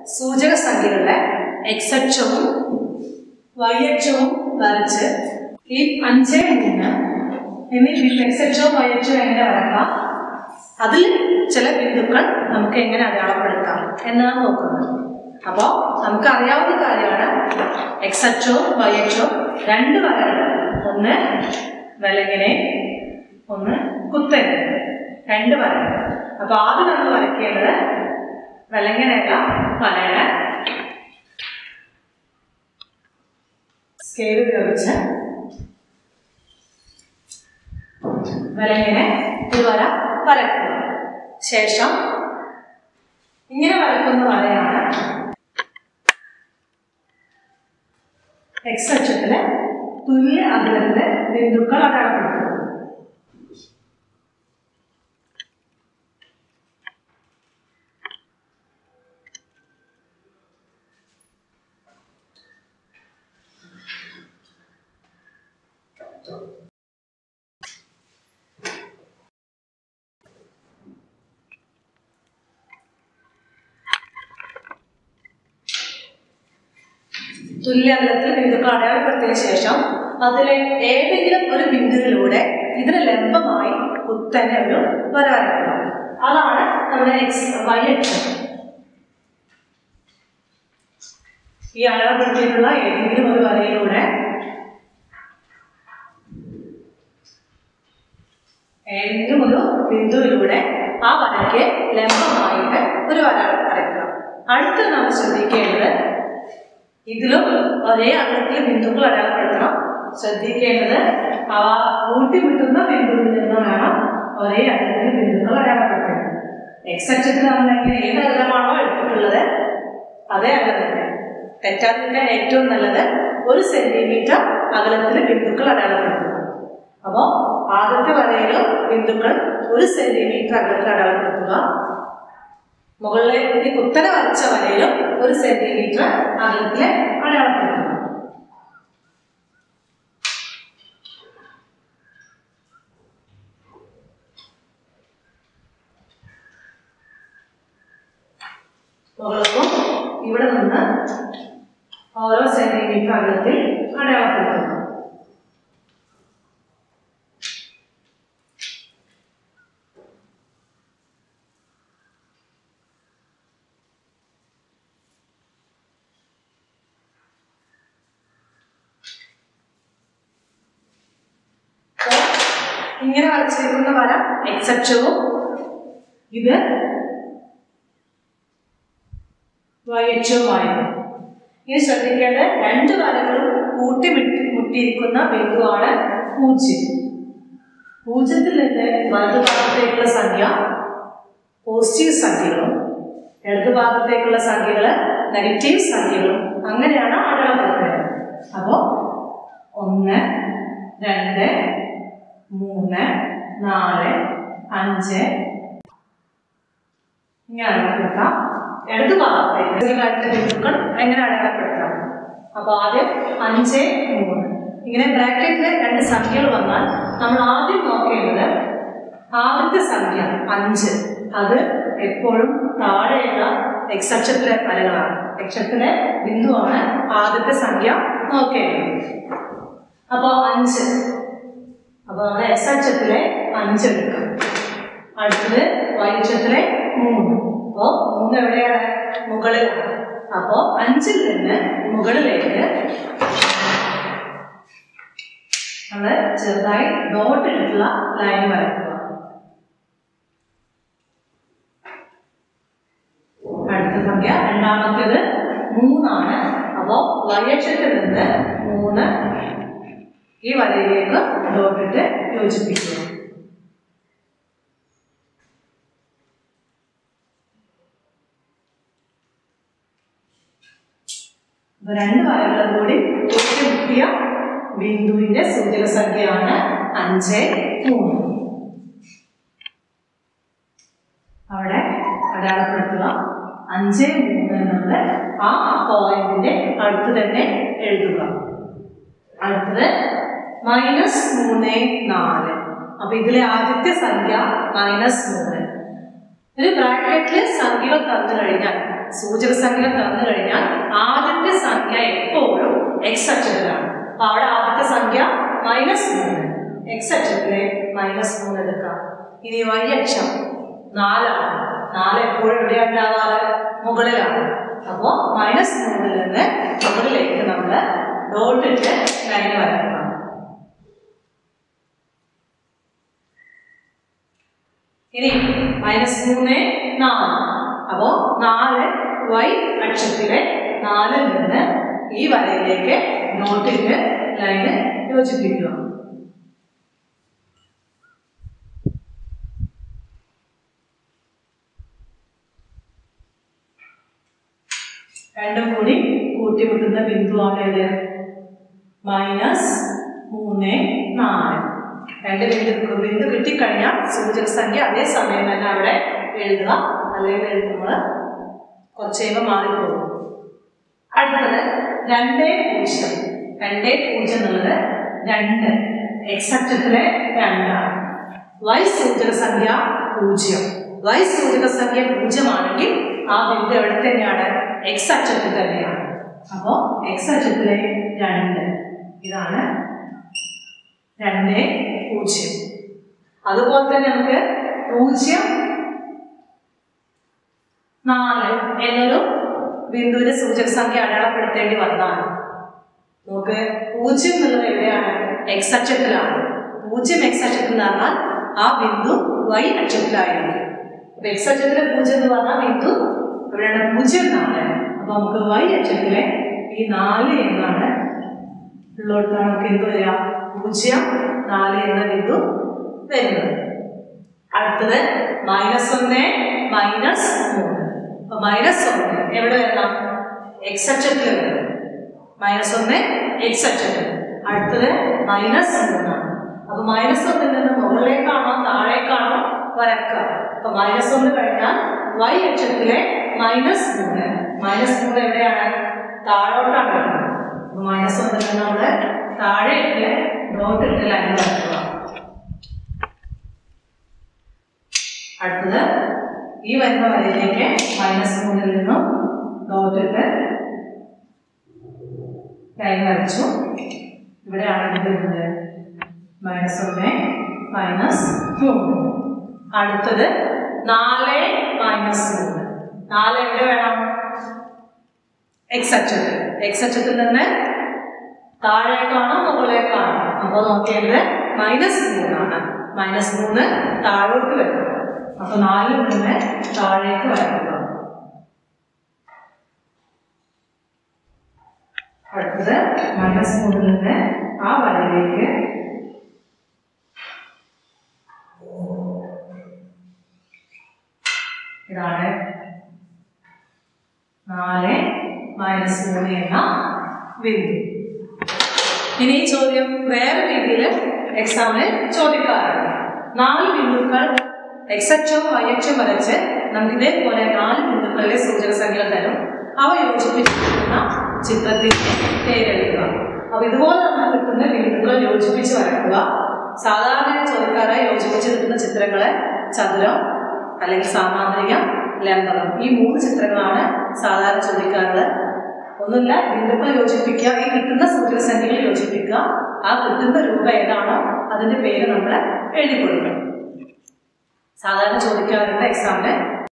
സൂചക സംഖ്യകളുടെ എക്സ് അക്ഷവും വൈ അക്ഷവും വരച്ച് ഈ അഞ്ച് മൂന്ന് എന്നീ എക്സ് അക്ഷവും വൈ അക്ഷവും എങ്ങനെ വരക്കാം അതിൽ ചില ബിന്ദുക്കൾ നമുക്ക് എങ്ങനെ അടയാളപ്പെടുത്താം എന്നാണ് നോക്കുന്നത് അപ്പോൾ നമുക്ക് അറിയാവുന്ന കാര്യമാണ് എക്സ് അക്ഷവും വൈ അക്ഷവും രണ്ട് വരകൾ ഒന്ന് വിലങ്ങനെ ഒന്ന് കുത്തനെ രണ്ട് വരകൾ അപ്പോൾ ആദ്യം നമ്മൾ വരയ്ക്കേണ്ടത് വിലങ്ങനെയല്ല വരയുടെ സ്കെയിൽ ഉപയോഗിച്ച് വിലങ്ങനെ ഒരു വര വരക്കുക ശേഷം ഇങ്ങനെ വരക്കുന്ന വരയാണ് എക്സ് അക്ഷത്തിലെ തുല്യ അകലത്തിലെ ബിന്ദുക്കൾ അടയാളപ്പെടുത്തുന്നത് തുല്യ അകലത്തിൽ ബിന്ദുക്കൾ അടയാളപ്പെടുത്തിയതിനു ശേഷം അതിലെ ഏതെങ്കിലും ഒരു ബിന്ദുവിലൂടെ ഇതിന് ലംബമായി കുത്തനെ ഒരു വര വരയ്ക്കുക അതാണ് നമ്മുടെ എക്സ് വൈ അക്ഷം ഈ അടയാളപ്പെടുത്തിയിട്ടുള്ള ഏതെങ്കിലും ഒരു വരയിലൂടെ ഏതെങ്കിലും ഒരു ബിന്ദുവിലൂടെ ആ വരയ്ക്ക് ലംബമായിട്ട് ഒരു വര വരയ്ക്കുക അടുത്ത നാം ശ്രദ്ധിക്കേണ്ടത് ഇതിലും ഒരേ അകലത്തിൽ ബിന്ദുക്കൾ അടയാളപ്പെടുത്തണം ശ്രദ്ധിക്കേണ്ടത് അവ കൂട്ടിമുട്ടുന്ന ബിന്ദുവിൽ നിന്ന് വേണം ഒരേ അകലത്തിൽ ബിന്ദുക്കൾ അടയാളപ്പെടുത്താൻ എക്സ് അക്ഷത്തിൽ നമ്മൾ എങ്ങനെ ഏത് അകലമാണോ എടുത്തിട്ടുള്ളത് അതേ അകലം തന്നെ തെറ്റാതിരിക്കാൻ ഏറ്റവും നല്ലത് ഒരു സെന്റിമീറ്റർ അകലത്തിൽ ബിന്ദുക്കൾ അടയാളപ്പെടുത്തുക അപ്പോൾ ആദ്യത്തെ വരയിലും ബിന്ദുക്കൾ ഒരു സെന്റിമീറ്റർ അകലത്തിൽ അടയാളപ്പെടുത്തുക മുകളിലെ ഈ കുത്തനെ വരച്ച വരയിലും ഒരു സെന്റിമീറ്റർ അകലത്തിൽ അടയാളപ്പെടുത്തുക മുകളിലും ഇവിടെ നിന്ന് ഓരോ സെന്റിമീറ്റർ അകലത്തിൽ അടയാളപ്പെടുത്തുന്നു അപ്പോൾ ഇങ്ങനെ വരച്ചിരിക്കുന്ന വര എക്സ് അക്ഷവും ഇത് വൈ അക്ഷവുമായിരുന്നു ഇനി ശ്രദ്ധിക്കേണ്ട രണ്ട് വരകളും കൂട്ടി മുട്ടിയിരിക്കുന്ന ബിന്ദുവാണ് പൂജ്യം പൂജ്യത്തിൽ നിന്ന് വലതുഭാഗത്തേക്കുള്ള സംഖ്യ പോസിറ്റീവ് സംഖ്യകളും ഇടതുഭാഗത്തേക്കുള്ള സംഖ്യകൾ നെഗറ്റീവ് സംഖ്യകളും അങ്ങനെയാണ് അടയാളപ്പെടുത്തുന്നത് അപ്പോൾ ഒന്ന് രണ്ട് മൂന്ന് നാല് അഞ്ച് ഇങ്ങനെ അടയാളപ്പെടുത്താം ഇടത് ഭാഗത്തേക്ക് ബിന്ദുക്കൾ എങ്ങനെ അടയാളപ്പെടുത്താം അപ്പോൾ ആദ്യം അഞ്ച് മൂന്ന് ഇങ്ങനെ ബ്രാക്കറ്റിൽ രണ്ട് സംഖ്യകൾ വന്നാൽ നമ്മൾ ആദ്യം നോക്കേണ്ടത് ആദ്യത്തെ സംഖ്യ അഞ്ച് അത് എപ്പോഴും താഴെയുള്ള എക്സ് അക്ഷത്തിലെ വരകളാണ് അക്ഷത്തിലെ ബിന്ദുവാണ് ആദ്യത്തെ സംഖ്യ നോക്കേണ്ടത് അപ്പോൾ അഞ്ച് അപ്പോൾ നമ്മുടെ എക്സ് അക്ഷത്തിലെ അഞ്ച് എടുക്കാം അടുത്തത് വൈ അക്ഷത്തിലെ മൂന്ന് അപ്പോൾ മൂന്ന് എവിടെയാണ് മുകളിലാണ് അപ്പോൾ അഞ്ചിൽ നിന്ന് മുകളിലേക്ക് നമ്മൾ ചെറുതായി ഡോട്ട് ഇട്ടിട്ടുള്ള ലൈൻ വരയ്ക്കുക അടുത്ത സംഖ്യ രണ്ടാമത്തേത് മൂന്നാണ് അപ്പോൾ വയക്ഷത്തിൽ നിന്ന് മൂന്ന് ഈ വരയിലേക്ക് ഡോട്ടിട്ട് യോജിപ്പിക്കുക അപ്പൊ രണ്ട് വരകളും കൂടി കൂട്ടിമുട്ടിയ ബിന്ദുവിന്റെ സൂചക സംഖ്യയാണ് അഞ്ച് മൂന്ന് അവിടെ അടയാളപ്പെടുത്തുക അഞ്ച് മൂന്ന് എന്നുള്ളത് ആ പോയിന്റിന്റെ അടുത്ത് തന്നെ എഴുതുക അടുത്തത് മൈനസ് മൂന്ന് നാല് അപ്പൊ ഇതിലെ ആദ്യത്തെ സംഖ്യ മൈനസ് മൂന്ന് ഒരു ബ്രാക്കറ്റിൽ സംഖ്യകൾ തന്നു കഴിഞ്ഞാൽ സൂചക സംഖ്യ തന്നു കഴിഞ്ഞാൽ ആദ്യത്തെ സംഖ്യ എപ്പോഴും എക്സ് അക്ഷരത്തിലാണ് അപ്പൊ അവിടെ ആദ്യത്തെ സംഖ്യ മൈനസ് മൂന്ന് എക്സ് അക്ഷരത്തിലെ മൈനസ് മൂന്ന് എടുക്കാം ഇനി വൈ അക്ഷം നാലാണ് നാല് എപ്പോഴും എവിടെയാണ് ഉണ്ടാവാറ് മുകളിലാണ് അപ്പോൾ മൈനസ് മൂന്നിൽ നിന്ന് മുകളിലേക്ക് നമ്മൾ ഡോട്ടിട്ട് ലൈൻ വരക്കണം ഇനി മൈനസ് മൂന്ന് നാല് അപ്പോ നാല് വൈ അക്ഷത്തിലെ നാലിൽ നിന്ന് ഈ വരയിലേക്ക് നോട്ടിന്റെ ലൈന് യോജിപ്പിക്കുക രണ്ടും കൂടി കൂട്ടിമുട്ടുന്ന ബിന്ദുവാണ് ഇത് മൈനസ് മൂന്ന് നാല് രണ്ട് ബിന്ദു ബിന്ദു കിട്ടിക്കഴിഞ്ഞാൽ സൂചക സംഖ്യ അതേ സമയം തന്നെ അവിടെ എഴുതുക അല്ലെങ്കിൽ എഴുതുമ്പോൾ കുറച്ച് കഴിയുമ്പോൾ മാറിപ്പോകും അടുത്തത് രണ്ട് പൂജ്യം രണ്ട് പൂജ്യം എന്നുള്ളത് രണ്ട് എക്സ് അക്ഷത്തിലെ രണ്ടാണ് വൈ സൂചക സംഖ്യ പൂജ്യം വൈ സൂചക സംഖ്യ പൂജ്യമാണെങ്കിൽ ആ ബിന്ദു എവിടെ തന്നെയാണ് എക്സ് അക്ഷത്തിൽ തന്നെയാണ് അപ്പോൾ എക്സ് അക്ഷത്തിലെ രണ്ട് ഇതാണ് രണ്ട് പൂജ്യം അതുപോലെ തന്നെ നമുക്ക് പൂജ്യം നാല് എന്നൊരു ബിന്ദുവിന്റെ സൂചക സംഖ്യ അടയാളപ്പെടുത്തേണ്ടി വന്നതാണ് നമുക്ക് പൂജ്യം എന്നുള്ളത് എവിടെയാണ് എക്സ് അക്ഷത്തിലാണ് പൂജ്യം എക്സ് അക്ഷത്തിൽ എന്ന് പറഞ്ഞാൽ ആ ബിന്ദു വൈ അക്ഷത്തിലായിരിക്കും അപ്പൊ എക്സ് അക്ഷത്തിലെ പൂജ്യം എന്ന് പറഞ്ഞാൽ ബിന്ദു എവിടെയാണ് പൂജ്യം നാല് അപ്പൊ നമുക്ക് വൈ അക്ഷത്തിലെ ഈ നാല് എന്നാണ് ഉള്ളിടത്താണ് നമുക്ക് എന്ത് വരിക പൂജ്യം നാല് എന്ന ബിന്ദു വരുന്നത് അടുത്തത് മൈനസ് ഒന്ന് മൈനസ് മൂന്ന് അപ്പൊ മൈനസ് ഒന്ന് എവിടെ വരണം എക്സ് അക്ഷത്തിൽ വരണം മൈനസ് ഒന്ന് എക്സ് അക്ഷത്തിൽ അടുത്തത് മൈനസ് മൂന്നാണ് അപ്പൊ മൈനസ് ഒന്നിൽ നിന്ന് മുകളിലേക്കാണോ താഴേക്കാണോ വരക്കുക അപ്പൊ മൈനസ് ഒന്ന് കഴിഞ്ഞാൽ വൈ അക്ഷത്തിലെ മൈനസ് മൂന്ന് മൈനസ് മൂന്ന് എവിടെയാണ് താഴോട്ടാണ് വരുന്നത് അപ്പൊ മൈനസ് ഒന്നിൽ നിന്ന് നമ്മൾ താഴേക്ക് ഡോട്ട് ഇട്ട് ലൈൻ വരക്കുക അടുത്തത് ഈ വരുന്ന വരയിലേക്ക് മൈനസ് മൂന്നിൽ നിന്നും ഡോട്ട് ഇട്ട് ലൈൻ വരച്ചു ഇവിടെയാണ് ഇത് വരുന്നത് മൈനസ് ഒന്ന് മൈനസ് മൂന്ന് അടുത്തത് നാല് മൈനസ് മൂന്ന് നാല് എവിടെ വേണം എക്സ് അക്ഷത്തിൽ എക്സ് അക്ഷത്തിൽ നിന്ന് താഴേക്കാണോ മുകളിലേക്കാണോ അപ്പോൾ നോക്കിയത് മൈനസ് മൂന്നാണ് മൈനസ് മൂന്ന് താഴോട്ട് വരണം അപ്പൊ നാലിൽ നിന്ന് താഴേക്ക് വരക്കുക അടുത്തത് മൈനസ് മൂന്നിൽ നിന്ന് ആ വരയിലേക്ക് ഇതാണ് നാല് മൈനസ് മൂന്ന് എന്ന ബിന്ദു ഇനി ഈ ചോദ്യം വേറെ രീതിയിൽ എക്സാമിന് ചോദിക്കാറുണ്ട് നാല് ബിന്ദുക്കൾ എക്സ് അക്ഷവും വൈ അക്ഷവും വരച്ച് നമുക്ക് ഇതേപോലെ നാല് ബിന്ദുക്കളിലെ സൂചക സംഖ്യകൾ തരും അവ യോജിപ്പിച്ചിരിക്കുന്ന ചിത്രത്തിന്റെ പേരെഴുതുക അപ്പൊ ഇതുപോലെ നമ്മൾ കിട്ടുന്ന ബിന്ദുക്കൾ യോജിപ്പിച്ച് വരക്കുക സാധാരണ ചോദിക്കാറായി യോജിപ്പിച്ച് കിട്ടുന്ന ചിത്രങ്ങളെ ചതുരം അല്ലെങ്കിൽ സാമാന്ത്രികം ലംബകം ഈ മൂന്ന് ചിത്രങ്ങളാണ് സാധാരണ ചോദിക്കാറുള്ളത് ഒന്നുമില്ല ബിന്ദുക്കൾ യോജിപ്പിക്കുക ഈ കിട്ടുന്ന സൂചക സംഖ്യകൾ യോജിപ്പിക്കുക ആ കിട്ടുന്ന രൂപ ഏതാണോ അതിന്റെ പേര് നമ്മൾ എഴുതി കൊടുക്കണം സാധാരണ ചോദിക്കാറുണ്ട് എക്സാമിന്